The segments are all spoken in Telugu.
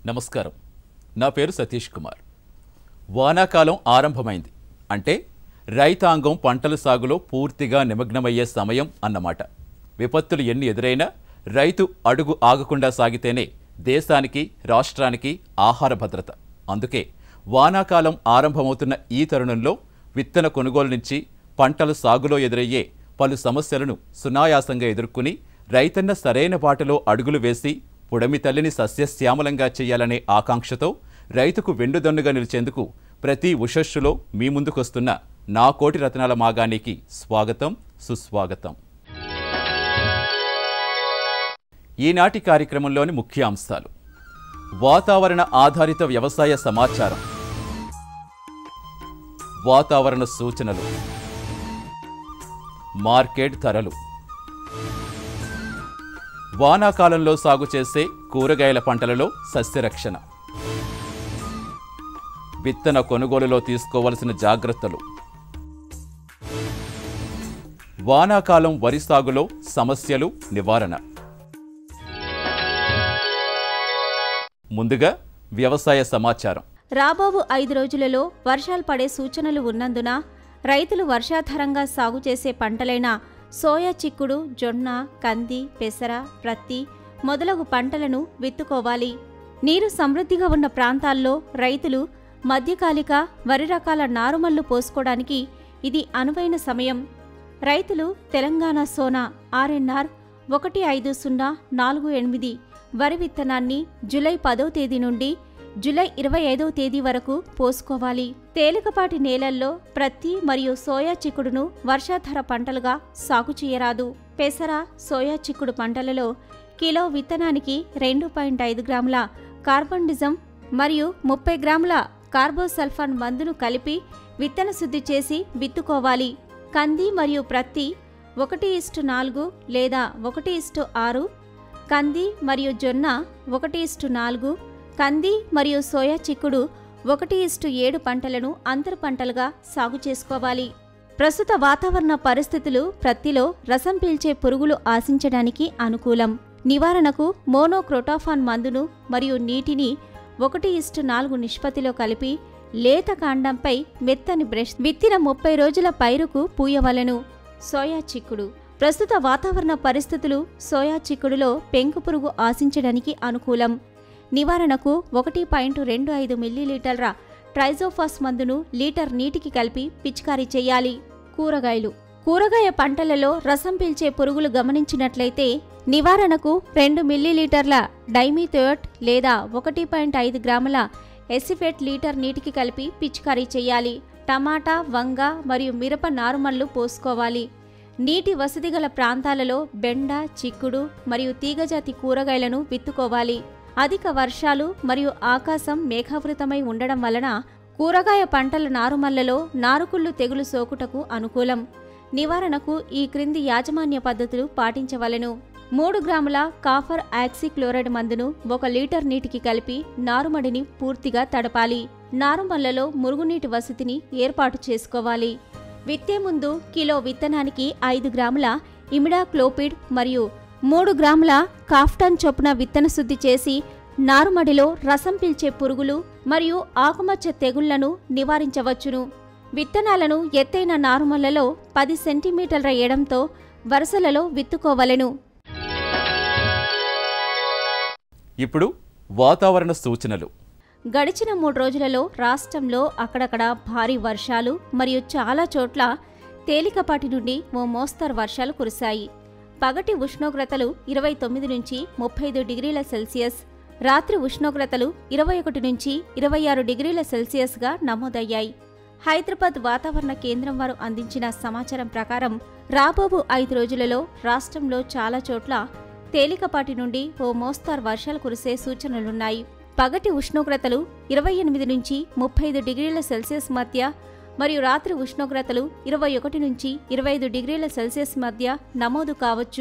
నమస్కారం నా పేరు సతీష్ కుమార్ వానాకాలం ఆరంభమైంది అంటే రైతాంగం పంటల సాగులో పూర్తిగా నిమగ్నమయ్యే సమయం అన్నమాట విపత్తులు ఎన్ని ఎదురైనా రైతు అడుగు ఆగకుండా సాగితేనే దేశానికి రాష్ట్రానికి ఆహార భద్రత అందుకే వానాకాలం ఆరంభమవుతున్న ఈ తరుణంలో విత్తన కొనుగోలు నుంచి పంటల సాగులో ఎదురయ్యే పలు సమస్యలను సునాయాసంగా ఎదుర్కొని రైతన్న సరైన బాటలో అడుగులు వేసి పుడమి తల్లిని సస్యశ్యామలంగా చేయాలనే ఆకాంక్షతో రైతుకు వెండుదన్నుగా నిలిచేందుకు ప్రతి ఉషస్సులో మీ ముందుకొస్తున్న నా కోటి రత్నాల మాగానికి స్వాగతం సుస్వాగతం ఈనాటి కార్యక్రమంలోని ముఖ్య అంశాలు వాతావరణ ఆధారిత వ్యవసాయ సమాచారం వాతావరణ సూచనలు మార్కెట్ ధరలు వానాకాలంలో సాగు చేసే కూరగాయల పంటలలో సస్యరక్షణ విత్తన కొనుగోలులో తీసుకోవలసిన జాగ్రత్తలు వానాకాలం వరి సాగులో సమస్యలు నివారణ ముందుగా వ్యవసాయ సమాచారం రాబోవు ఐదు రోజులలో వర్షాలు పడే సూచనలు ఉన్నందున రైతులు వర్షాధారంగా సాగు చేసే పంటలైన సోయా చిక్కుడు జొన్న కంది పెసర ప్రత్తి మొదలగు పంటలను విత్తుకోవాలి నీరు సమృద్ధిగా ఉన్న ప్రాంతాల్లో రైతులు మధ్యకాలిక వరి రకాల నారుమళ్లు పోసుకోవడానికి ఇది అనువైన సమయం రైతులు తెలంగాణ సోనా ఆర్ఎన్ఆర్ ఒకటి ఐదు సున్నా నాలుగు ఎనిమిది వరి విత్తనాన్ని జూలై పదో తేదీ నుండి జూలై ఇరవై ఐదవ తేదీ వరకు పోసుకోవాలి తేలికపాటి నేలల్లో ప్రత్తి మరియు సోయా చిక్కుడును వర్షాధార పంటలుగా సాగు చేయరాదు పెసర సోయా చిక్కుడు పంటలలో కిలో విత్తనానికి రెండు పాయింట్ ఐదు గ్రాముల కార్బన్డిజం మరియు ముప్పై గ్రాముల కార్బోసల్ఫాన్ మందును కలిపి విత్తన శుద్ధి చేసి విత్తుకోవాలి కంది మరియు ప్రత్తి ఒకటి ఇస్టు నాలుగు లేదా ఒకటి ఇస్టు ఆరు కంది మరియు జొన్న ఒకటి ఇస్టు నాలుగు కంది మరియు సోయా చిక్కుడు ఒకటి ఇస్టు ఏడు పంటలను అంతర పంటలుగా సాగు చేసుకోవాలి ప్రస్తుత వాతావరణ పరిస్థితులు ప్రత్తిలో రసం పీల్చే పురుగులు ఆశించడానికి అనుకూలం నివారణకు మోనోక్రోటాఫాన్ మందును మరియు నీటిని ఒకటి ఇస్టు నాలుగు నిష్పత్తిలో కలిపి లేత కాండంపై మెత్తని బ్రష్ విత్తిన ముప్పై రోజుల పైరుకు పూయవలెను సోయా చిక్కుడు ప్రస్తుత వాతావరణ పరిస్థితులు సోయా చిక్కుడులో పెంకు పురుగు ఆశించడానికి అనుకూలం నివారణకు ఒకటి పాయింట్ రెండు ఐదు మిల్లీలీటర్ల ట్రైజోఫాస్ మందును లీటర్ నీటికి కలిపి పిచికారీ చేయాలి కూరగాయలు కూరగాయ పంటలలో రసం పీల్చే పురుగులు గమనించినట్లయితే నివారణకు రెండు మిల్లీలీటర్ల డైమిథోయట్ లేదా ఒకటి పాయింట్ ఐదు గ్రాముల ఎసిఫెట్ లీటర్ నీటికి కలిపి పిచికారీ చేయాలి టమాటా వంగ మరియు మిరప నారుమళ్లు పోసుకోవాలి నీటి వసతి గల ప్రాంతాలలో బెండ చిక్కుడు మరియు తీగజాతి కూరగాయలను విత్తుకోవాలి అధిక వర్షాలు మరియు ఆకాశం మేఘావృతమై ఉండడం వలన కూరగాయ పంటల నారుమల్లలో నారుకుళ్ళు తెగులు సోకుటకు అనుకూలం నివారణకు ఈ క్రింది యాజమాన్య పద్ధతులు పాటించవలెను మూడు గ్రాముల కాఫర్ ఆక్సిక్లోరైడ్ మందును ఒక లీటర్ నీటికి కలిపి నారుమడిని పూర్తిగా తడపాలి నారుమల్లలో మురుగునీటి వసతిని ఏర్పాటు చేసుకోవాలి విత్తే ముందు కిలో విత్తనానికి ఐదు గ్రాముల ఇమిడాక్లోపిడ్ మరియు మూడు గ్రాముల కాఫ్టాన్ చొప్పున విత్తన శుద్ధి చేసి నారుమడిలో రసం పీల్చే పురుగులు మరియు ఆకుమచ్చ తెగుళ్లను నివారించవచ్చును విత్తనాలను ఎత్తైన నారుమల్లలో పది సెంటీమీటర్ల ఎడంతో వరుసలలో విత్తుకోవలెను ఇప్పుడు వాతావరణ సూచనలు గడిచిన మూడు రోజులలో రాష్ట్రంలో అక్కడక్కడ భారీ వర్షాలు మరియు చాలా చోట్ల తేలికపాటి నుండి ఓ మోస్తరు వర్షాలు కురిశాయి పగటి ఉష్ణోగ్రతలు ఇరవై తొమ్మిది నుంచి ముప్పై ఐదు డిగ్రీల సెల్సియస్ రాత్రి ఉష్ణోగ్రతలు ఇరవై ఒకటి నుంచి ఇరవై ఆరు డిగ్రీల సెల్సియస్గా నమోదయ్యాయి హైదరాబాద్ వాతావరణ కేంద్రం వారు అందించిన సమాచారం ప్రకారం రాబోవు ఐదు రోజులలో రాష్ట్రంలో చాలా చోట్ల తేలికపాటి నుండి ఓ మోస్తారు వర్షాలు కురిసే సూచనలున్నాయి పగటి ఉష్ణోగ్రతలు ఇరవై ఎనిమిది నుంచి ముప్పై ఐదు డిగ్రీల సెల్సియస్ మధ్య మరియు రాత్రి ఉష్ణోగ్రతలు ఇరవై ఒకటి నుంచి ఇరవై ఐదు డిగ్రీల సెల్సియస్ మధ్య నమోదు కావచ్చు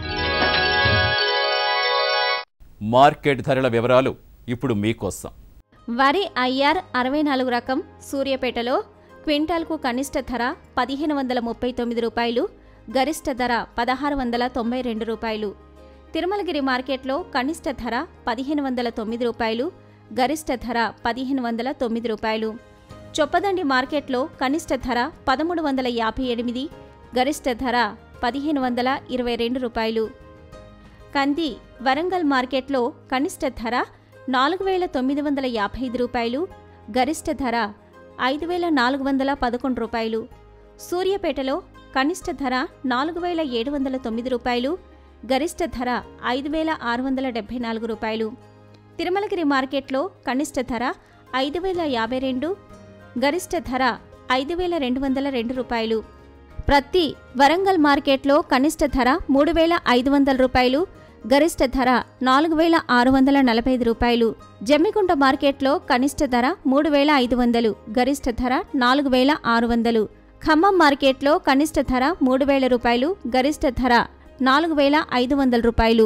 మార్కెట్ ధరల వివరాలు ఇప్పుడు మీకోసం వరి ఐఆర్ అరవై నాలుగు రకం సూర్యాపేటలో క్వింటాల్కు కనిష్ట ధర పదిహేను వందల ముప్పై తొమ్మిది రూపాయలు గరిష్ట ధర పదహారు వందల తొంభై రెండు రూపాయలు తిరుమలగిరి మార్కెట్లో కనిష్ట ధర పదిహేను వందల తొమ్మిది రూపాయలు గరిష్ట ధర పదిహేను వందల తొమ్మిది రూపాయలు చొప్పదండి మార్కెట్లో కనిష్ట ధర పదమూడు వందల యాభై ఎనిమిది గరిష్ట ధర పదిహేను వందల ఇరవై రెండు రూపాయలు కంది వరంగల్ మార్కెట్లో కనిష్ట ధర నాలుగు వేల తొమ్మిది వందల యాభై ఐదు రూపాయలు గరిష్ట ధర ఐదు వేల నాలుగు వందల పదకొండు రూపాయలు సూర్యాపేటలో కనిష్ట ధర నాలుగు వేల ఏడు వందల తొమ్మిది రూపాయలు గరిష్ట ధర ఐదు వేల ఆరు వందల డెబ్బై నాలుగు రూపాయలు తిరుమలగిరి మార్కెట్లో కనిష్ట ధర ఐదు వేల యాభై రెండు గరిష్ట ధర ఐదు వేల రెండు వందల రెండు రూపాయలు ప్రతి వరంగల్ మార్కెట్లో కనిష్ట ధర మూడు వేల ఐదు వందల రూపాయలు గరిష్ట ధర నాలుగు వేల ఆరు వందల నలభై ఐదు రూపాయలు జమ్మికుంట మార్కెట్లో కనిష్ట ధర మూడు వేల ఐదు వందలు గరిష్ట ధర నాలుగు వేల ఆరు వందలు ఖమ్మం మార్కెట్లో కనిష్ట ధర మూడు వేల రూపాయలు గరిష్ట ధర నాలుగు వేల ఐదు వందల రూపాయలు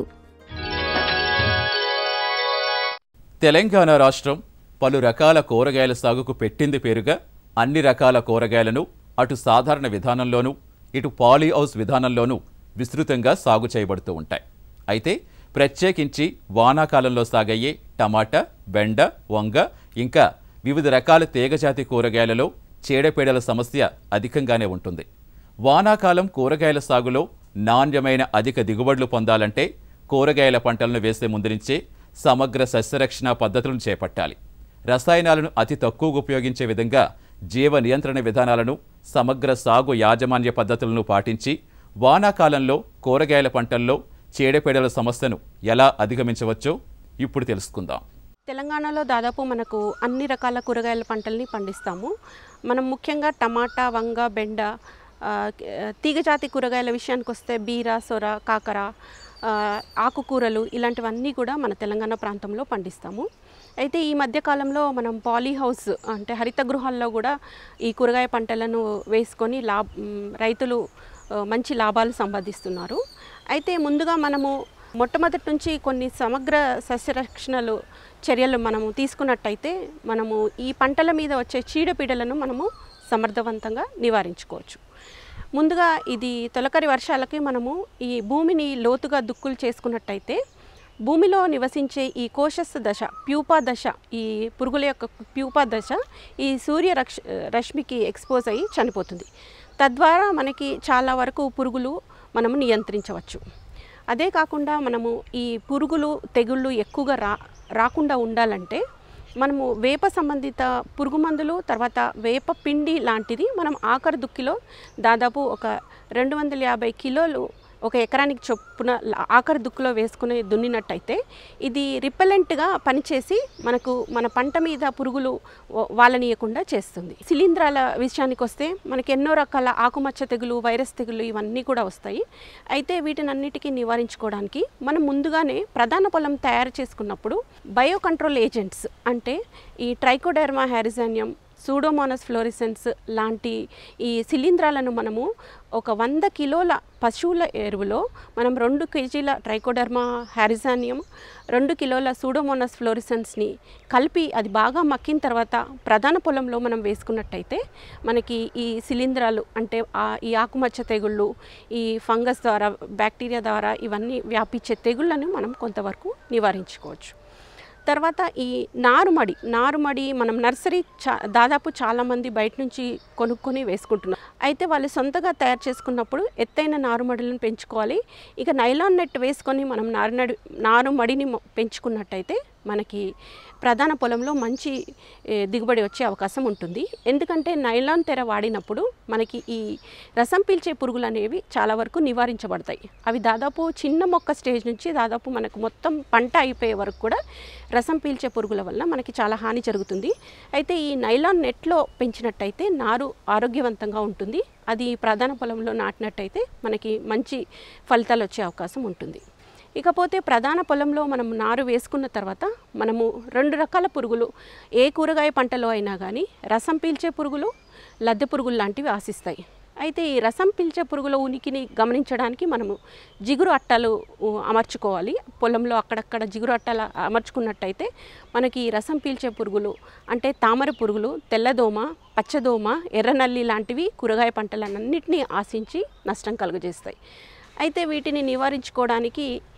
తెలంగాణ రాష్ట్రం పలు రకాల కూరగాయల సాగుకు పెట్టింది పేరుగా అన్ని రకాల కూరగాయలను అటు సాధారణ విధానంలోనూ ఇటు పాలీ హౌస్ విధానంలోనూ విస్తృతంగా సాగు చేయబడుతూ ఉంటాయి అయితే ప్రత్యేకించి వానాకాలంలో సాగయ్యే టమాటా బెండ వంగ ఇంకా వివిధ రకాల తీగజాతి కూరగాయలలో చీడపీడల సమస్య అధికంగానే ఉంటుంది వానాకాలం కూరగాయల సాగులో నాణ్యమైన అధిక దిగుబడులు పొందాలంటే కూరగాయల పంటలను వేసే ముందు నుంచే సమగ్ర సస్యరక్షణ పద్ధతులను చేపట్టాలి రసాయనాలను అతి తక్కువగా ఉపయోగించే విధంగా జీవ నియంత్రణ విధానాలను సమగ్ర సాగు యాజమాన్య పద్ధతులను పాటించి వానాకాలంలో కూరగాయల పంటల్లో చీడపీడల సమస్యను ఎలా అధిగమించవచ్చో ఇప్పుడు తెలుసుకుందాం తెలంగాణలో దాదాపు మనకు అన్ని రకాల కూరగాయల పంటల్ని పండిస్తాము మనం ముఖ్యంగా టమాటా వంగ బెండ ఆ, తీగజాతి కూరగాయల విషయానికి వస్తే బీర సొర కాకర ఆ, ఆకుకూరలు ఇలాంటివన్నీ కూడా మన తెలంగాణ ప్రాంతంలో పండిస్తాము అయితే ఈ మధ్య కాలంలో మనం పాలీ హౌస్ అంటే హరిత గృహాల్లో కూడా ఈ కూరగాయ పంటలను వేసుకొని లాభ మ్, రైతులు ఆ, మంచి లాభాలు సంపాదిస్తున్నారు అయితే ముందుగా మనము మొట్టమొదటి నుంచి కొన్ని సమగ్ర సస్యరక్షణలు చర్యలు మనము తీసుకున్నట్టయితే మనము ఈ పంటల మీద వచ్చే చీడపీడలను మనము సమర్థవంతంగా నివారించుకోవచ్చు ముందుగా ఇది తొలకరి వర్షాలకి మనము ఈ భూమిని లోతుగా దుక్కులు చేసుకున్నట్టయితే భూమిలో నివసించే ఈ కోశస్థ దశ ప్యూపా దశ ఈ పురుగుల యొక్క ప్యూపా దశ ఈ సూర్య రక్ష రశ్మికి ఎక్స్పోజ్ అయ్యి చనిపోతుంది తద్వారా మనకి చాలా వరకు పురుగులు మనము నియంత్రించవచ్చు అదే కాకుండా మనము ఈ పురుగులు తెగుళ్ళు ఎక్కువగా రా రాకుండా ఉండాలంటే మనము వేప సంబంధిత పురుగు మందులు తర్వాత వేప పిండి లాంటిది మనం ఆఖరి దుక్కిలో దాదాపు ఒక రెండు వందల యాభై కిలోలు ఒక ఎకరానికి చొప్పున ల- ఆఖరి దుక్కులో వేసుకుని దున్నినట్టయితే ఇది రిపెలెంట్గా పనిచేసి మనకు మన పంట మీద పురుగులు వ- వాళ్ళనీయకుండా చేస్తుంది శిలీంధ్రాల విషయానికి వస్తే మనకి ఎన్నో రకాల ఆకుమచ్చ తెగులు వైరస్ తెగులు ఇవన్నీ కూడా వస్తాయి అయితే వీటినన్నిటికీ నివారించుకోవడానికి మనం ముందుగానే ప్రధాన పొలం తయారు చేసుకున్నప్పుడు బయో కంట్రోల్ ఏజెంట్స్ అంటే ఈ ట్రైకోడెర్మా హ్యారిజానియం సూడోమోనస్ ఫ్లోరిసెన్స్ లాంటి ఈ శిలీంధ్రాలను మనము ఒక వంద కిలోల పశువుల ఎరువులో మనం రెండు కేజీల ట్రైకోడర్మా హ్యారిజానియం రెండు కిలోల సూడోమోనస్ ఫ్లోరిసెన్స్ని కలిపి అది బాగా మక్కిన తర్వాత ప్రధాన పొలంలో మనం వేసుకున్నట్టయితే మనకి ఈ శిలీంధ్రాలు అంటే ఆ ఈ ఆకుమచ్చ తెగుళ్ళు ఈ ఫంగస్ ద్వారా బ్యాక్టీరియా ద్వారా ఇవన్నీ వ్యాపించే తెగుళ్ళను మనం కొంతవరకు నివారించుకోవచ్చు తర్వాత ఈ నారుమడి నారుమడి మనం నర్సరీ చా దాదాపు చాలామంది బయట నుంచి కొనుక్కొని వేసుకుంటున్నారు అయితే వాళ్ళు సొంతగా తయారు చేసుకున్నప్పుడు ఎత్తైన నారుమడులను పెంచుకోవాలి ఇక నైలాన్ నెట్ వేసుకొని మనం నారునడి నారుమడిని మొ- పెంచుకున్నట్టయితే మనకి ప్రధాన పొలంలో మంచి ఏ, దిగుబడి వచ్చే అవకాశం ఉంటుంది ఎందుకంటే నైలాన్ తెర వాడినప్పుడు మనకి ఈ రసం పీల్చే పురుగులు అనేవి చాలా వరకు నివారించబడతాయి అవి దాదాపు చిన్న మొక్క స్టేజ్ నుంచి దాదాపు మనకు మొత్తం పంట అయిపోయే వరకు కూడా రసం పీల్చే పురుగుల వల్ల మనకి చాలా హాని జరుగుతుంది అయితే ఈ నైలాన్ నెట్లో పెంచినట్టయితే నారు ఆరోగ్యవంతంగా ఉంటుంది అది ప్రధాన పొలంలో నాటినట్టయితే మనకి మంచి ఫలితాలు వచ్చే అవకాశం ఉంటుంది ఇకపోతే ప్రధాన పొలంలో మనం నారు వేసుకున్న తర్వాత మనము రెండు రకాల పురుగులు ఏ కూరగాయ పంటలో అయినా కానీ రసం పీల్చే పురుగులు లద్దె పురుగులు లాంటివి ఆశిస్తాయి అయితే ఈ రసం పీల్చే పురుగుల ఉనికిని గమనించడానికి మనము జిగురు అట్టలు ఉ, అమర్చుకోవాలి పొలంలో అక్కడక్కడ జిగురు అట్టలు అమర్చుకున్నట్టయితే మనకి ఈ రసం పీల్చే పురుగులు అంటే తామర పురుగులు తెల్లదోమ పచ్చదోమ ఎర్రనల్లి లాంటివి కూరగాయ పంటలన్నింటినీ ఆశించి నష్టం కలుగజేస్తాయి అయితే వీటిని నివారించుకోవడానికి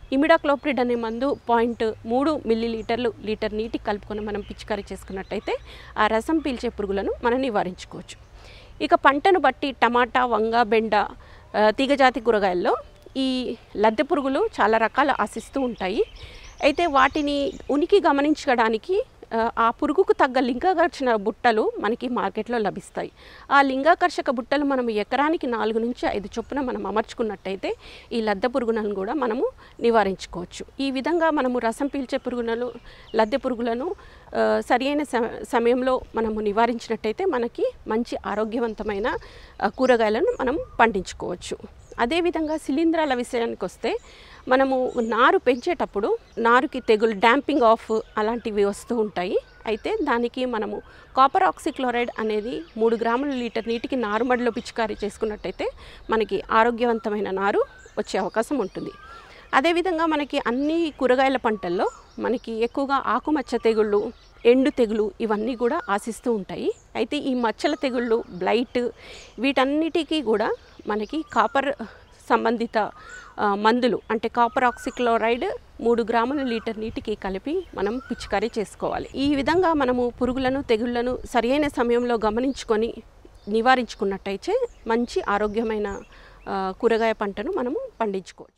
ఇమిడాక్లోప్రిడ్ అనే మందు పాయింట్ మూడు మిల్లీ లీటర్లు లీటర్ నీటి కలుపుకొని మనం పిచికారీ చేసుకున్నట్టయితే ఆ రసం పీల్చే పురుగులను మనం నివారించుకోవచ్చు ఇక పంటను బట్టి టమాటా వంగ బెండ ఆ, తీగజాతి కూరగాయల్లో ఈ లద్దె పురుగులు చాలా రకాల ఆశిస్తూ ఉంటాయి అయితే వాటిని ఉనికి గమనించడానికి ఆ, ఆ పురుగుకు తగ్గ లింగాకర్షణ బుట్టలు మనకి మార్కెట్లో లభిస్తాయి ఆ లింగాకర్షక బుట్టలు మనం ఎకరానికి నాలుగు నుంచి ఐదు చొప్పున మనం అమర్చుకున్నట్టయితే ఈ లద్దె పురుగులను కూడా మనము నివారించుకోవచ్చు ఈ విధంగా మనము రసం పీల్చే పురుగులను లద్దె పురుగులను ఆ, సరియైన సమ- సమయంలో మనము నివారించినట్టయితే మనకి మంచి ఆరోగ్యవంతమైన ఆ, కూరగాయలను మనం పండించుకోవచ్చు అదేవిధంగా శిలీంధ్రాల విషయానికి వస్తే మనము నారు పెంచేటప్పుడు నారుకి తెగులు డాంపింగ్ ఆఫ్ అలాంటివి వస్తూ ఉంటాయి అయితే దానికి మనము కాపర్ ఆక్సిక్లోరైడ్ అనేది మూడు గ్రాముల లీటర్ నీటికి నారుమడిలో పిచికారీ చేసుకున్నట్టయితే మనకి ఆరోగ్యవంతమైన నారు వచ్చే అవకాశం ఉంటుంది అదేవిధంగా మనకి అన్ని కూరగాయల పంటల్లో మనకి ఎక్కువగా ఆకుమచ్చ తెగుళ్ళు ఎండు తెగులు ఇవన్నీ కూడా ఆశిస్తూ ఉంటాయి అయితే ఈ మచ్చల తెగుళ్ళు బ్లైట్ వీటన్నిటికీ కూడా మనకి కాపర్ సంబంధిత ఆ, మందులు అంటే కాపర్ ఆక్సిక్లోరైడ్ మూడు గ్రాముల లీటర్ నీటికి కలిపి మనం పిచికారీ చేసుకోవాలి ఈ విధంగా మనము పురుగులను తెగుళ్లను సరియైన సమయంలో గమనించుకొని నివారించుకున్నట్టయితే మంచి ఆరోగ్యమైన ఆ, కూరగాయ పంటను మనము పండించుకోవచ్చు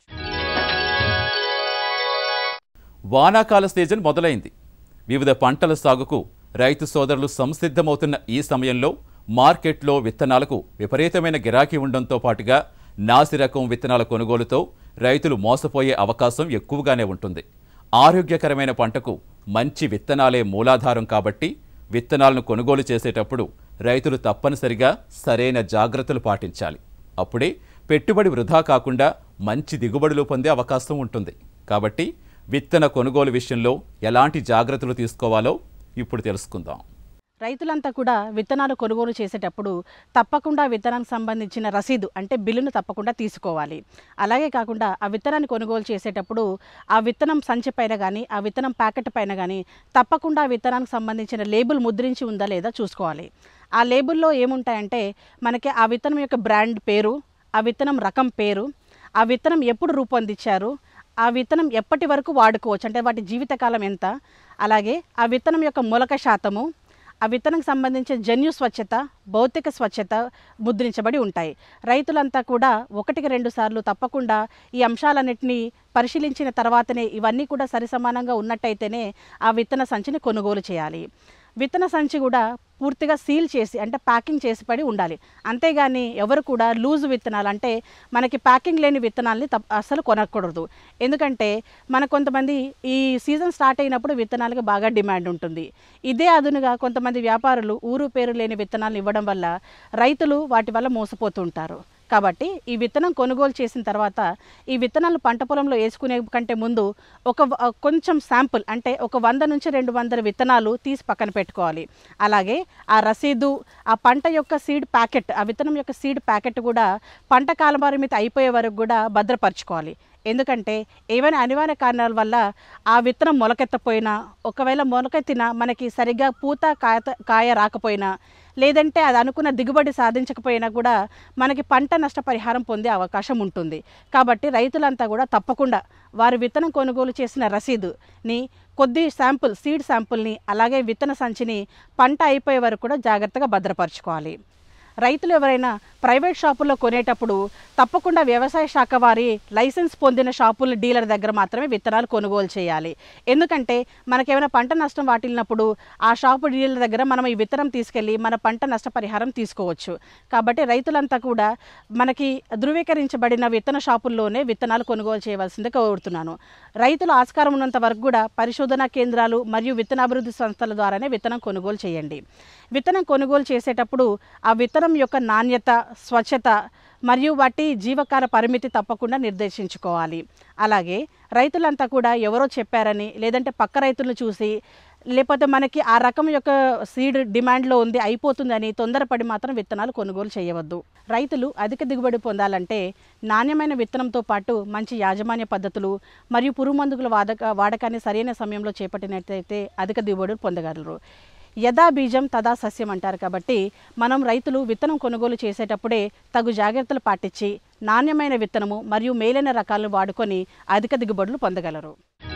వానాకాల సీజన్ మొదలైంది వివిధ పంటల సాగుకు రైతు సోదరులు సంసిద్ధమవుతున్న ఈ సమయంలో మార్కెట్లో విత్తనాలకు విపరీతమైన గిరాకీ ఉండడంతో పాటుగా నాసి రకం విత్తనాల కొనుగోలుతో రైతులు మోసపోయే అవకాశం ఎక్కువగానే ఉంటుంది ఆరోగ్యకరమైన పంటకు మంచి విత్తనాలే మూలాధారం కాబట్టి విత్తనాలను కొనుగోలు చేసేటప్పుడు రైతులు తప్పనిసరిగా సరైన జాగ్రత్తలు పాటించాలి అప్పుడే పెట్టుబడి వృధా కాకుండా మంచి దిగుబడులు పొందే అవకాశం ఉంటుంది కాబట్టి విత్తన కొనుగోలు విషయంలో ఎలాంటి జాగ్రత్తలు తీసుకోవాలో ఇప్పుడు తెలుసుకుందాం రైతులంతా కూడా విత్తనాలు కొనుగోలు చేసేటప్పుడు తప్పకుండా విత్తనానికి సంబంధించిన రసీదు అంటే బిల్లును తప్పకుండా తీసుకోవాలి అలాగే కాకుండా ఆ విత్తనాన్ని కొనుగోలు చేసేటప్పుడు ఆ విత్తనం సంచి పైన కానీ ఆ విత్తనం ప్యాకెట్ పైన కానీ తప్పకుండా ఆ విత్తనానికి సంబంధించిన లేబుల్ ముద్రించి ఉందా లేదా చూసుకోవాలి ఆ లేబుల్లో ఏముంటాయంటే మనకి ఆ విత్తనం యొక్క బ్రాండ్ పేరు ఆ విత్తనం రకం పేరు ఆ విత్తనం ఎప్పుడు రూపొందించారు ఆ విత్తనం ఎప్పటి వరకు వాడుకోవచ్చు అంటే వాటి జీవితకాలం ఎంత అలాగే ఆ విత్తనం యొక్క మొలక శాతము ఆ విత్తనంకి సంబంధించిన జన్యు స్వచ్ఛత భౌతిక స్వచ్ఛత ముద్రించబడి ఉంటాయి రైతులంతా కూడా ఒకటికి రెండు సార్లు తప్పకుండా ఈ అంశాలన్నింటినీ పరిశీలించిన తర్వాతనే ఇవన్నీ కూడా సరిసమానంగా ఉన్నట్టయితేనే ఆ విత్తన సంచిని కొనుగోలు చేయాలి విత్తన సంచి కూడా పూర్తిగా సీల్ చేసి అంటే ప్యాకింగ్ చేసి పడి ఉండాలి అంతేగాని ఎవరు కూడా లూజ్ విత్తనాలు అంటే మనకి ప్యాకింగ్ లేని విత్తనాల్ని తప్ప అస్సలు కొనకూడదు ఎందుకంటే మన కొంతమంది ఈ సీజన్ స్టార్ట్ అయినప్పుడు విత్తనాలకు బాగా డిమాండ్ ఉంటుంది ఇదే అదునుగా కొంతమంది వ్యాపారులు ఊరు పేరు లేని విత్తనాలు ఇవ్వడం వల్ల రైతులు వాటి వల్ల మోసపోతుంటారు కాబట్టి ఈ విత్తనం కొనుగోలు చేసిన తర్వాత ఈ విత్తనాలు పంట పొలంలో వేసుకునే కంటే ముందు ఒక వ- కొంచెం శాంపుల్ అంటే ఒక వంద నుంచి రెండు వందల విత్తనాలు తీసి పక్కన పెట్టుకోవాలి అలాగే ఆ రసీదు ఆ పంట యొక్క సీడ్ ప్యాకెట్ ఆ విత్తనం యొక్క సీడ్ ప్యాకెట్ కూడా పంట కాలపరిమితి అయిపోయే వరకు కూడా భద్రపరచుకోవాలి ఎందుకంటే ఏవైనా అనివార్య కారణాల వల్ల ఆ విత్తనం మొలకెత్తపోయినా ఒకవేళ మొలకెత్తినా మనకి సరిగ్గా పూత కాయ కాయ రాకపోయినా లేదంటే అది అనుకున్న దిగుబడి సాధించకపోయినా కూడా మనకి పంట నష్టపరిహారం పొందే అవకాశం ఉంటుంది కాబట్టి రైతులంతా కూడా తప్పకుండా వారి విత్తనం కొనుగోలు చేసిన రసీదుని కొద్ది శాంపుల్ సీడ్ శాంపుల్ని అలాగే విత్తన సంచిని పంట అయిపోయే వరకు కూడా జాగ్రత్తగా భద్రపరచుకోవాలి రైతులు ఎవరైనా ప్రైవేట్ షాపుల్లో కొనేటప్పుడు తప్పకుండా వ్యవసాయ శాఖ వారి లైసెన్స్ పొందిన షాపుల డీలర్ దగ్గర మాత్రమే విత్తనాలు కొనుగోలు చేయాలి ఎందుకంటే మనకేమైనా పంట నష్టం వాటిల్లినప్పుడు ఆ షాపు డీలర్ దగ్గర మనం ఈ విత్తనం తీసుకెళ్ళి మన పంట నష్టపరిహారం తీసుకోవచ్చు కాబట్టి రైతులంతా కూడా మనకి ధృవీకరించబడిన విత్తన షాపుల్లోనే విత్తనాలు కొనుగోలు చేయవలసింది కోరుతున్నాను రైతులు ఆస్కారం ఉన్నంత వరకు కూడా పరిశోధనా కేంద్రాలు మరియు విత్తనాభివృద్ధి సంస్థల ద్వారానే విత్తనం కొనుగోలు చేయండి విత్తనం కొనుగోలు చేసేటప్పుడు ఆ విత్తనం యొక్క నాణ్యత స్వచ్ఛత మరియు వాటి జీవకాల పరిమితి తప్పకుండా నిర్దేశించుకోవాలి అలాగే రైతులంతా కూడా ఎవరో చెప్పారని లేదంటే పక్క రైతులను చూసి లేకపోతే మనకి ఆ రకం యొక్క సీడ్ డిమాండ్లో ఉంది అయిపోతుందని తొందరపడి మాత్రం విత్తనాలు కొనుగోలు చేయవద్దు రైతులు అధిక దిగుబడి పొందాలంటే నాణ్యమైన విత్తనంతో పాటు మంచి యాజమాన్య పద్ధతులు మరియు పురుగు మందుల వాడక వాడకాన్ని సరైన సమయంలో చేపట్టినట్లయితే అధిక దిగుబడులు పొందగలరు యథా బీజం తదా సస్యం అంటారు కాబట్టి మనం రైతులు విత్తనం కొనుగోలు చేసేటప్పుడే తగు జాగ్రత్తలు పాటించి నాణ్యమైన విత్తనము మరియు మేలైన రకాలను వాడుకొని అధిక దిగుబడులు పొందగలరు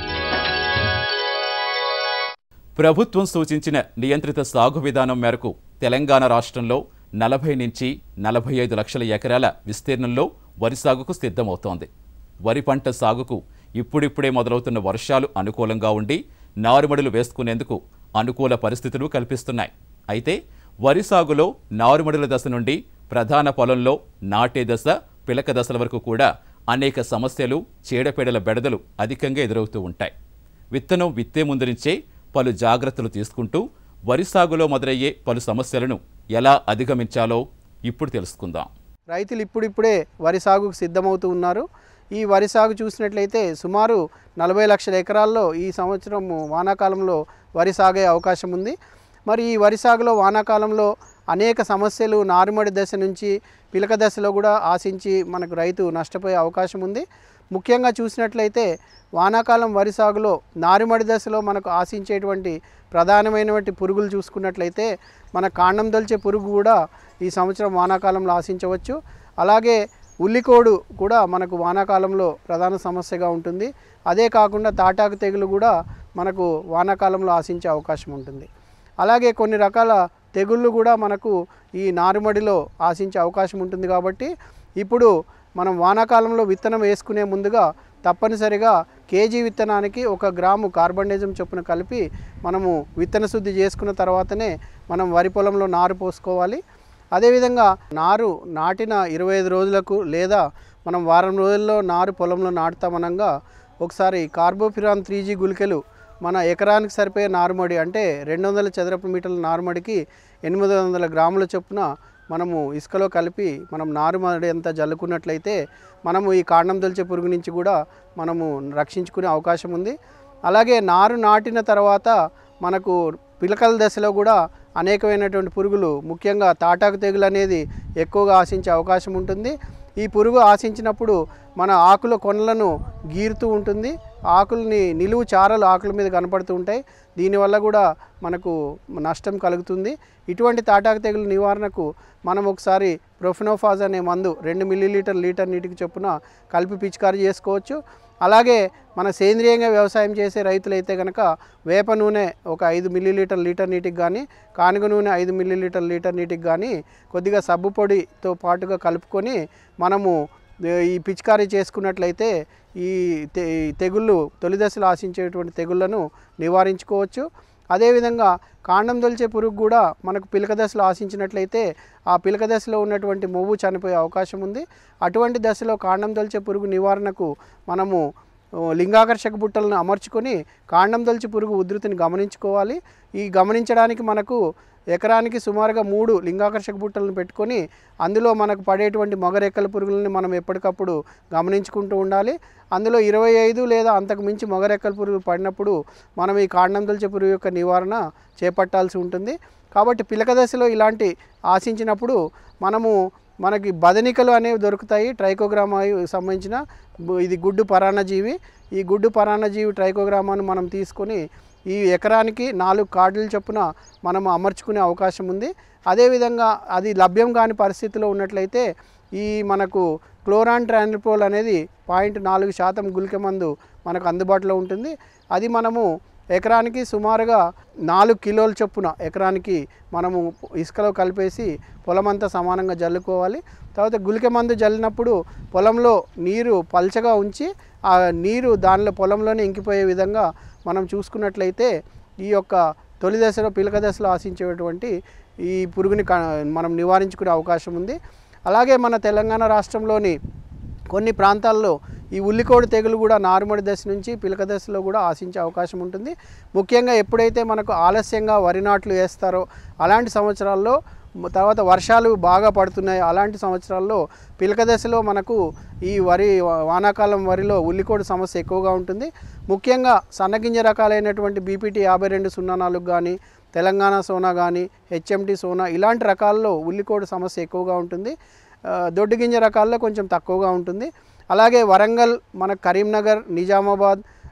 ప్రభుత్వం సూచించిన నియంత్రిత సాగు విధానం మేరకు తెలంగాణ రాష్ట్రంలో నలభై నుంచి నలభై ఐదు లక్షల ఎకరాల విస్తీర్ణంలో వరి సాగుకు సిద్ధమవుతోంది వరి పంట సాగుకు ఇప్పుడిప్పుడే మొదలవుతున్న వర్షాలు అనుకూలంగా ఉండి నారుమడులు వేసుకునేందుకు అనుకూల పరిస్థితులు కల్పిస్తున్నాయి అయితే వరి సాగులో నారుమడుల దశ నుండి ప్రధాన పొలంలో నాటే దశ పిలక దశల వరకు కూడా అనేక సమస్యలు చీడపీడల బెడదలు అధికంగా ఎదురవుతూ ఉంటాయి విత్తనం విత్తే ముందు నుంచే పలు జాగ్రత్తలు తీసుకుంటూ వరి సాగులో మొదలయ్యే పలు సమస్యలను ఎలా అధిగమించాలో ఇప్పుడు తెలుసుకుందాం రైతులు ఇప్పుడిప్పుడే వరి సాగుకు సిద్ధమవుతూ ఉన్నారు ఈ వరి సాగు చూసినట్లయితే సుమారు నలభై లక్షల ఎకరాల్లో ఈ సంవత్సరం వానాకాలంలో వరి సాగే అవకాశం ఉంది మరి ఈ వరి సాగులో వానాకాలంలో అనేక సమస్యలు నారుమడి దశ నుంచి పిలక దశలో కూడా ఆశించి మనకు రైతు నష్టపోయే అవకాశం ఉంది ముఖ్యంగా చూసినట్లయితే వానాకాలం వరి సాగులో నారుమడి దశలో మనకు ఆశించేటువంటి ప్రధానమైనటువంటి పురుగులు చూసుకున్నట్లయితే మన కాండం దొల్చే పురుగు కూడా ఈ సంవత్సరం వానాకాలంలో ఆశించవచ్చు అలాగే ఉల్లికోడు కూడా మనకు వానాకాలంలో ప్రధాన సమస్యగా ఉంటుంది అదే కాకుండా తాటాకు తెగులు కూడా మనకు వానాకాలంలో ఆశించే అవకాశం ఉంటుంది అలాగే కొన్ని రకాల తెగుళ్ళు కూడా మనకు ఈ నారుమడిలో ఆశించే అవకాశం ఉంటుంది కాబట్టి ఇప్పుడు మనం వానాకాలంలో విత్తనం వేసుకునే ముందుగా తప్పనిసరిగా కేజీ విత్తనానికి ఒక గ్రాము కార్బన్డైజం చొప్పున కలిపి మనము విత్తన శుద్ధి చేసుకున్న తర్వాతనే మనం వరి పొలంలో నారు పోసుకోవాలి అదేవిధంగా నారు నాటిన ఇరవై ఐదు రోజులకు లేదా మనం వారం రోజుల్లో నారు పొలంలో నాటుతామనంగా ఒకసారి కార్బోఫిరాన్ త్రీ జీ గుళికలు మన ఎకరానికి సరిపోయే నారుమడి అంటే రెండు వందల చదరపు మీటర్ల నారుమడికి ఎనిమిది వందల గ్రాముల చొప్పున మనము ఇసుకలో కలిపి మనం నారుమడి అంతా జల్లుకున్నట్లయితే మనము ఈ కాండం దొల్చే పురుగు నుంచి కూడా మనము రక్షించుకునే అవకాశం ఉంది అలాగే నారు నాటిన తర్వాత మనకు పిలకల దశలో కూడా అనేకమైనటువంటి పురుగులు ముఖ్యంగా తాటాకు తెగులు అనేది ఎక్కువగా ఆశించే అవకాశం ఉంటుంది ఈ పురుగు ఆశించినప్పుడు మన ఆకుల కొనలను గీరుతూ ఉంటుంది ఆకుల్ని నిలువు చారలు ఆకుల మీద కనపడుతూ ఉంటాయి దీనివల్ల కూడా మనకు నష్టం కలుగుతుంది ఇటువంటి తాటాకు తెగులు నివారణకు మనం ఒకసారి ప్రొఫినోఫాజ్ అనే మందు రెండు మిల్లీలీటర్ లీటర్ నీటికి చొప్పున కలిపి పిచికారీ చేసుకోవచ్చు అలాగే మన సేంద్రియంగా వ్యవసాయం చేసే రైతులైతే కనుక వేప నూనె ఒక ఐదు మిల్లీలీటర్ లీటర్ నీటికి కానీ కానుగ నూనె ఐదు మిల్లీలీటర్ లీటర్ నీటికి కానీ కొద్దిగా సబ్బు పొడితో పాటుగా కలుపుకొని మనము ఈ పిచికారీ చేసుకున్నట్లయితే ఈ తె ఈ తెగుళ్ళు తొలి దశలో ఆశించేటువంటి తెగుళ్లను నివారించుకోవచ్చు అదేవిధంగా కాండం దొలిచే పురుగు కూడా మనకు పిలక దశలో ఆశించినట్లయితే ఆ పిలక దశలో ఉన్నటువంటి మొవ్వు చనిపోయే అవకాశం ఉంది అటువంటి దశలో కాండం దొలిచే పురుగు నివారణకు మనము ఓ, లింగాకర్షక బుట్టలను అమర్చుకొని కాండం దొలిచి పురుగు ఉధృతిని గమనించుకోవాలి ఈ గమనించడానికి మనకు ఎకరానికి సుమారుగా మూడు లింగాకర్షక బుట్టలను పెట్టుకొని అందులో మనకు పడేటువంటి మొగరెక్కల పురుగులని మనం ఎప్పటికప్పుడు గమనించుకుంటూ ఉండాలి అందులో ఇరవై ఐదు లేదా అంతకు మించి మొగరెక్కల పురుగులు పడినప్పుడు మనం ఈ కాండం దొలిచే పురుగు యొక్క నివారణ చేపట్టాల్సి ఉంటుంది కాబట్టి పిలక దశలో ఇలాంటి ఆశించినప్పుడు మనము మనకి బదనికలు అనేవి దొరుకుతాయి ట్రైకోగ్రామాయి సంబంధించిన బు- ఇది గుడ్డు పరాన్నజీవి ఈ గుడ్డు పరాన్నజీవి ట్రైకోగ్రామాను మనం తీసుకొని ఈ ఎకరానికి నాలుగు కార్డుల చొప్పున మనం అమర్చుకునే అవకాశం ఉంది అదేవిధంగా అది లభ్యం కాని పరిస్థితిలో ఉన్నట్లయితే ఈ మనకు క్లోరాన్ ట్రాన్రిపోల్ అనేది పాయింట్ నాలుగు శాతం గుళిక మందు మనకు అందుబాటులో ఉంటుంది అది మనము ఎకరానికి సుమారుగా నాలుగు కిలోల చొప్పున ఎకరానికి మనము ఇసుకలో కలిపేసి పొలమంతా సమానంగా జల్లుకోవాలి తర్వాత గుళిక మందు జల్లినప్పుడు పొలంలో నీరు పల్చగా ఉంచి ఆ నీరు దానిలో పొలంలోనే ఇంకిపోయే విధంగా మనం చూసుకున్నట్లయితే ఈ యొక్క తొలి దశలో పిలక దశలో ఆశించేటువంటి ఈ పురుగుని క- మనం నివారించుకునే అవకాశం ఉంది అలాగే మన తెలంగాణ రాష్ట్రంలోని కొన్ని ప్రాంతాల్లో ఈ ఉల్లికోడి తెగులు కూడా నారుమడి దశ నుంచి పిలక దశలో కూడా ఆశించే అవకాశం ఉంటుంది ముఖ్యంగా ఎప్పుడైతే మనకు ఆలస్యంగా వరి నాట్లు వేస్తారో అలాంటి సంవత్సరాల్లో మ- తర్వాత వర్షాలు బాగా పడుతున్నాయి అలాంటి సంవత్సరాల్లో పిలక దశలో మనకు ఈ వరి వా- వానాకాలం వరిలో ఉల్లికోడి సమస్య ఎక్కువగా ఉంటుంది ముఖ్యంగా సన్నగింజ రకాలైనటువంటి బీపీటీ యాభై రెండు సున్నా నాలుగు కానీ తెలంగాణ సోనా కానీ హెచ్ఎంటి సోనా ఇలాంటి రకాల్లో ఉల్లికోడి సమస్య ఎక్కువగా ఉంటుంది ఆ, దొడ్డు గింజ రకాల్లో కొంచెం తక్కువగా ఉంటుంది అలాగే వరంగల్ మన కరీంనగర్ నిజామాబాద్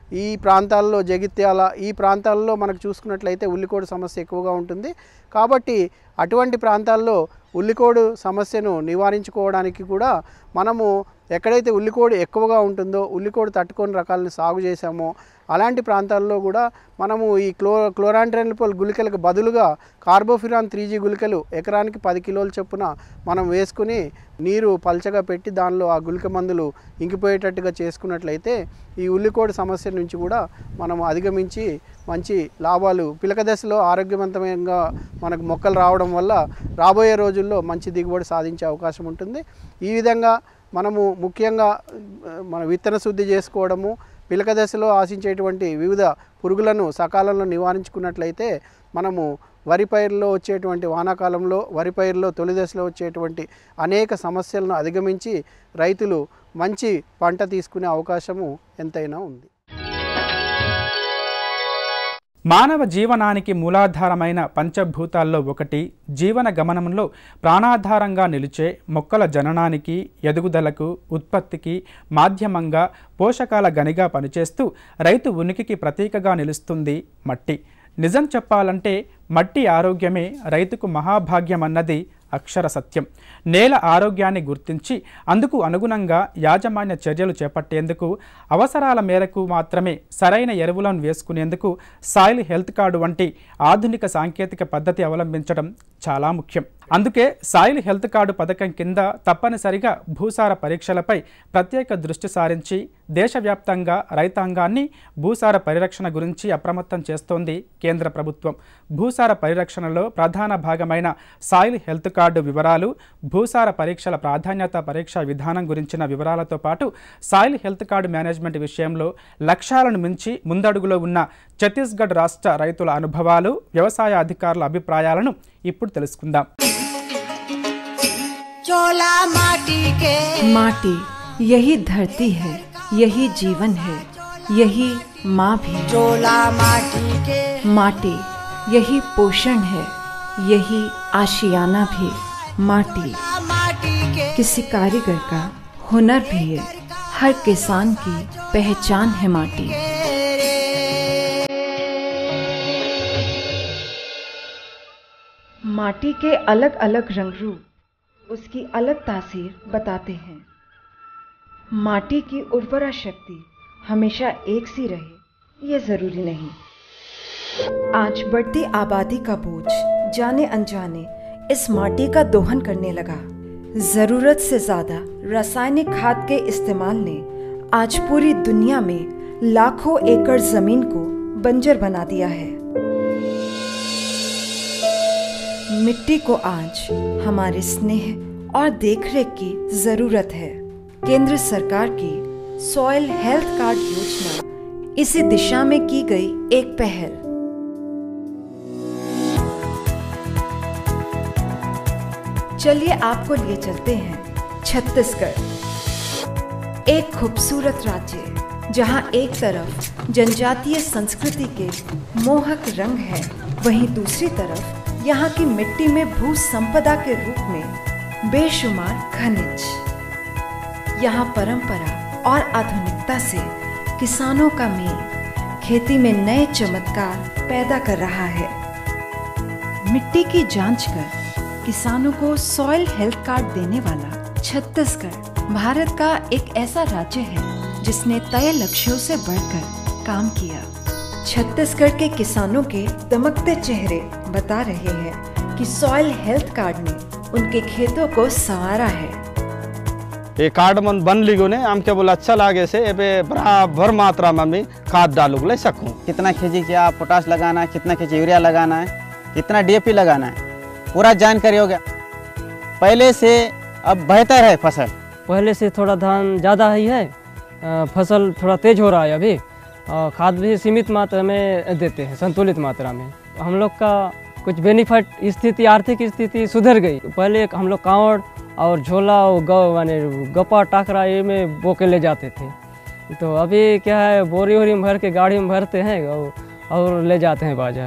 ఈ ప్రాంతాల్లో జగిత్యాల ఈ ప్రాంతాల్లో మనకు చూసుకున్నట్లయితే ఉల్లికోడు సమస్య ఎక్కువగా ఉంటుంది కాబట్టి అటువంటి ప్రాంతాల్లో ఉల్లికోడు సమస్యను నివారించుకోవడానికి కూడా మనము ఎక్కడైతే ఉల్లికోడు ఎక్కువగా ఉంటుందో ఉల్లికోడు తట్టుకొని రకాలను సాగు చేశామో అలాంటి ప్రాంతాల్లో కూడా మనము ఈ క్లో క్లోరాంట్రెనిపోల్ గుళికలకు బదులుగా కార్బోఫిరాన్ త్రీ జీ గుళికలు ఎకరానికి పది కిలోల చొప్పున మనం వేసుకుని నీరు పల్చగా పెట్టి దానిలో ఆ గుళిక మందులు ఇంకిపోయేటట్టుగా చేసుకున్నట్లయితే ఈ ఉల్లికోడు సమస్య నుంచి కూడా మనం అధిగమించి మంచి లాభాలు పిలక దశలో ఆరోగ్యవంతమైన మనకు మొక్కలు రావడం వల్ల రాబోయే రోజుల్లో మంచి దిగుబడి సాధించే అవకాశం ఉంటుంది ఈ విధంగా మనము ముఖ్యంగా ఆ, మన విత్తన శుద్ధి చేసుకోవడము పిలక దశలో ఆశించేటువంటి వివిధ పురుగులను సకాలంలో నివారించుకున్నట్లయితే మనము వరి పైరులో వచ్చేటువంటి వానాకాలంలో వరి పైరులో తొలి దశలో వచ్చేటువంటి అనేక సమస్యలను అధిగమించి రైతులు మంచి పంట తీసుకునే అవకాశము ఎంతైనా ఉంది మానవ జీవనానికి మూలాధారమైన పంచభూతాల్లో ఒకటి జీవన గమనంలో ప్రాణాధారంగా నిలిచే మొక్కల జననానికి ఎదుగుదలకు ఉత్పత్తికి మాధ్యమంగా పోషకాల గనిగా పనిచేస్తూ రైతు ఉనికికి ప్రతీకగా నిలుస్తుంది మట్టి నిజం చెప్పాలంటే మట్టి ఆరోగ్యమే రైతుకు మహాభాగ్యమన్నది అక్షర సత్యం నేల ఆరోగ్యాన్ని గుర్తించి అందుకు అనుగుణంగా యాజమాన్య చర్యలు చేపట్టేందుకు అవసరాల మేరకు మాత్రమే సరైన ఎరువులను వేసుకునేందుకు సాయిల్ హెల్త్ కార్డు వంటి ఆధునిక సాంకేతిక పద్ధతి అవలంబించడం చాలా ముఖ్యం అందుకే సాయిల్ హెల్త్ కార్డు పథకం కింద తప్పనిసరిగా భూసార పరీక్షలపై ప్రత్యేక దృష్టి సారించి దేశవ్యాప్తంగా రైతాంగాన్ని భూసార పరిరక్షణ గురించి అప్రమత్తం చేస్తోంది కేంద్ర ప్రభుత్వం భూసార పరిరక్షణలో ప్రధాన భాగమైన సాయిల్ హెల్త్ కార్డు వివరాలు భూసార పరీక్షల ప్రాధాన్యత పరీక్ష విధానం గురించిన వివరాలతో పాటు సాయిల్ హెల్త్ కార్డు మేనేజ్మెంట్ విషయంలో లక్ష్యాలను మించి ముందడుగులో ఉన్న ఛత్తీస్గఢ్ రాష్ట్ర రైతుల అనుభవాలు వ్యవసాయ అధికారుల అభిప్రాయాలను ఇప్పుడు తెలుసుకుందాం चोला माटी के माटी यही धरती है यही जीवन है यही माँ भी चोला माटी के माटी यही पोषण है यही आशियाना भी माटी माटी के किसी कारीगर का हुनर भी है हर किसान की पहचान है माटी माटी के अलग अलग रंग रूप उसकी अलग तासीर बताते हैं माटी की उर्वरा शक्ति हमेशा एक सी रहे ये जरूरी नहीं आज बढ़ती आबादी का बोझ जाने अनजाने इस माटी का दोहन करने लगा जरूरत से ज्यादा रासायनिक खाद के इस्तेमाल ने आज पूरी दुनिया में लाखों एकड़ जमीन को बंजर बना दिया है मिट्टी को आज हमारे स्नेह और देखरेख की जरूरत है केंद्र सरकार की सॉइल हेल्थ कार्ड योजना इसी दिशा में की गई एक पहल चलिए आपको लिए चलते हैं छत्तीसगढ़ एक खूबसूरत राज्य जहां एक तरफ जनजातीय संस्कृति के मोहक रंग है वहीं दूसरी तरफ यहाँ की मिट्टी में भू संपदा के रूप में बेशुमार खनिज यहाँ परंपरा और आधुनिकता से किसानों का मेल खेती में नए चमत्कार पैदा कर रहा है मिट्टी की जांच कर किसानों को सॉइल हेल्थ कार्ड देने वाला छत्तीसगढ़ भारत का एक ऐसा राज्य है जिसने तय लक्ष्यों से बढ़कर काम किया छत्तीसगढ़ के किसानों के दमकते चेहरे बता रहे हैं कि सॉइल हेल्थ कार्ड ने उनके खेतों को संवारा है ये कार्ड मन बन लिगो ने आम के बोला अच्छा लागे से एबे बराबर मात्रा में मैं खाद डालू ले सकूं कितना केजी क्या पोटास लगाना है कितना केजी यूरिया लगाना है कितना डीएपी लगाना है पूरा जानकारी हो गया पहले से अब बेहतर है फसल पहले से थोड़ा धान ज़्यादा ही है अ, फसल थोड़ा तेज हो रहा है अभी और खाद भी सीमित मात्रा में देते हैं संतुलित मात्रा में हम लोग का कुछ बेनिफिट स्थिति आर्थिक स्थिति सुधर गई पहले हम लोग कांवड़ और झोला और गौ माने गप्पा टाकरा ये में बो के ले जाते थे तो अभी क्या है बोरी वोरी में भर के गाड़ी में भरते हैं और, और ले जाते हैं बाजार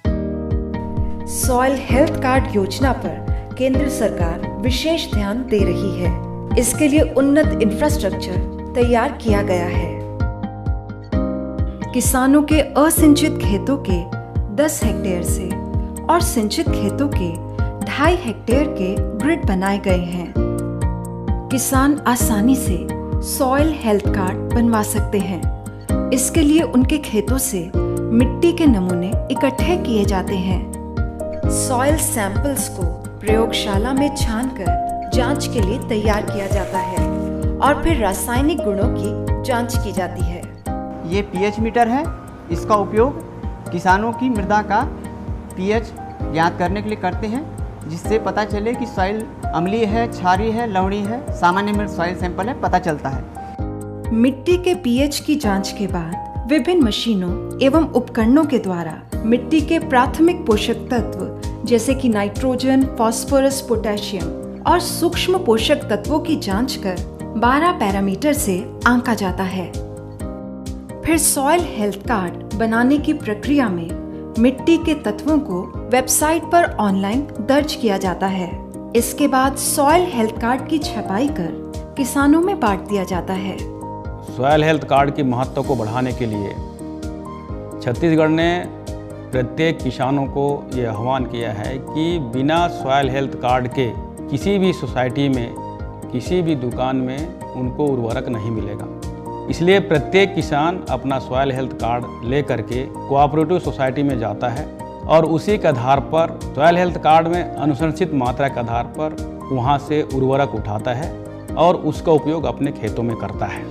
सॉइल हेल्थ कार्ड योजना पर केंद्र सरकार विशेष ध्यान दे रही है इसके लिए उन्नत इंफ्रास्ट्रक्चर तैयार किया गया है किसानों के असिंचित खेतों के 10 हेक्टेयर से और सिंचित खेतों के ढाई हेक्टेयर के ग्रिड बनाए गए हैं किसान आसानी से सॉइल हेल्थ कार्ड बनवा सकते हैं इसके लिए उनके खेतों से मिट्टी के नमूने इकट्ठे किए जाते हैं सॉइल सैंपल्स को प्रयोगशाला में छानकर जांच के लिए तैयार किया जाता है और फिर रासायनिक गुणों की जांच की जाती है ये पीएच मीटर है इसका उपयोग किसानों की मृदा का पीएच ज्ञात करने के लिए करते हैं जिससे पता चले कि सॉइल अम्लीय है क्षारीय है लवणीय है सामान्य मृद सॉइल सैंपल है पता चलता है मिट्टी के पीएच की जांच के बाद विभिन्न मशीनों एवं उपकरणों के द्वारा मिट्टी के प्राथमिक पोषक तत्व जैसे कि नाइट्रोजन फास्फोरस पोटेशियम और सूक्ष्म पोषक तत्वों की जांच कर 12 पैरामीटर से आंका जाता है फिर सॉइल हेल्थ कार्ड बनाने की प्रक्रिया में मिट्टी के तत्वों को वेबसाइट पर ऑनलाइन दर्ज किया जाता है इसके बाद सॉइल हेल्थ कार्ड की छपाई कर किसानों में बांट दिया जाता है सॉयल हेल्थ कार्ड की महत्व को बढ़ाने के लिए छत्तीसगढ़ ने प्रत्येक किसानों को ये आह्वान किया है कि बिना सॉयल हेल्थ कार्ड के किसी भी सोसाइटी में किसी भी दुकान में उनको उर्वरक नहीं मिलेगा इसलिए प्रत्येक किसान अपना सॉयल हेल्थ कार्ड ले करके कोऑपरेटिव सोसाइटी में जाता है और उसी के आधार पर सॉयल हेल्थ कार्ड में अनुशंसित मात्रा के आधार पर वहाँ से उर्वरक उठाता है और उसका उपयोग अपने खेतों में करता है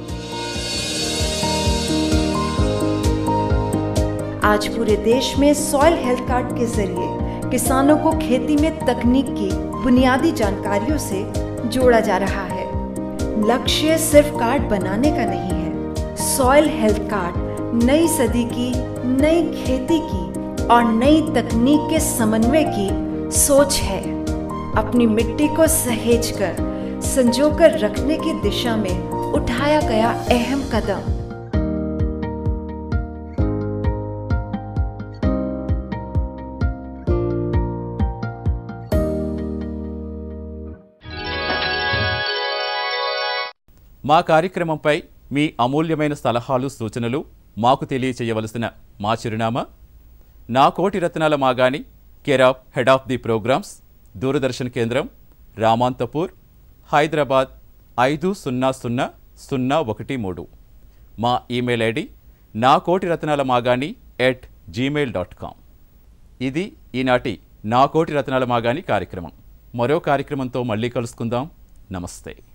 आज पूरे देश में सॉइल हेल्थ कार्ड के जरिए किसानों को खेती में तकनीक की बुनियादी जानकारियों से जोड़ा जा रहा है लक्ष्य सिर्फ कार्ड बनाने का नहीं है सॉइल हेल्थ कार्ड नई सदी की नई खेती की और नई तकनीक के समन्वय की सोच है अपनी मिट्टी को सहेज कर संजोकर रखने की दिशा में उठाया गया अहम कदम మా కార్యక్రమంపై మీ అమూల్యమైన సలహాలు సూచనలు మాకు తెలియచేయవలసిన మా చిరునామా నా కోటి రత్నాల మాగాని care of head of the programs Doordarshan కేంద్రం రామాంతపూర్ హైదరాబాద్ ఐదు సున్నా సున్నా సున్నా ఒకటి మూడు మా ఈమెయిల్ ఐడి నా కోటి రత్నాల మాగాని ఎట్ జీమెయిల్ డాట్ కామ్ ఇది ఈనాటి నా కోటి రత్నాల మాగాని కార్యక్రమం మరో కార్యక్రమంతో మళ్ళీ కలుసుకుందాం నమస్తే